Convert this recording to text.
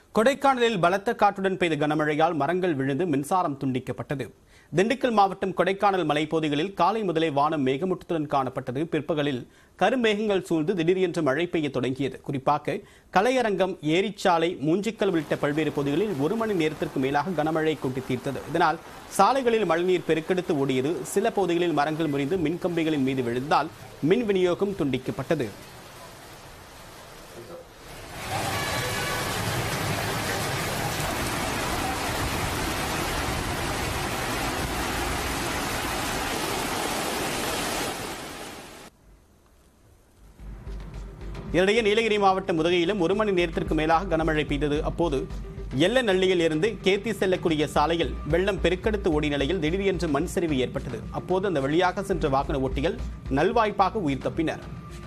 கொடைக்கானலில் பலத்த காற்றுடன் பெய்த கனமழையால் மரங்கள் விழுந்து மின்சாரம் துண்டிக்கப்பட்டது திண்டுக்கல் மாவட்டம் கொடைக்கானல் மலைப்பகுதிகளில் காலை முதலே வானம் மேகமூட்டத்துடன் காணப்பட்டது பிற்பகலில் கருமேகங்கள் சூழ்ந்து திடீரென்று மழை பெய்ய தொடங்கியது குறிப்பாக கலையரங்கம் ஏரிச்சாலை மூஞ்சிக்கல் உள்ளிட்ட பல்வேறு பகுதிகளில் ஒரு மணி நேரத்திற்கு மேலாக கனமழை கொட்டி தீர்த்தது இதனால் சாலைகளில் மழைநீர் பெருக்கெடுத்து ஓடியது சில பகுதிகளில் மரங்கள் முறிந்து மின்கம்பிகளின் மீது விழுந்ததால் மின் விநியோகம் துண்டிக்கப்பட்டது இதனிடையே நீலகிரி மாவட்டம் உதகையிலும் ஒரு மணி நேரத்திற்கு மேலாக கனமழை பெய்தது அப்போது எல்லநள்ளியில் இருந்து கேத்தி செல்லக்கூடிய சாலையில் வெள்ளம் பெருக்கெடுத்து ஓடிய நிலையில் திடீரென்று மண் சரிவு ஏற்பட்டது அப்போது அந்த வழியாக சென்ற வாகன ஓட்டிகள் நல்வாய்ப்பாக உயிர் தப்பினர்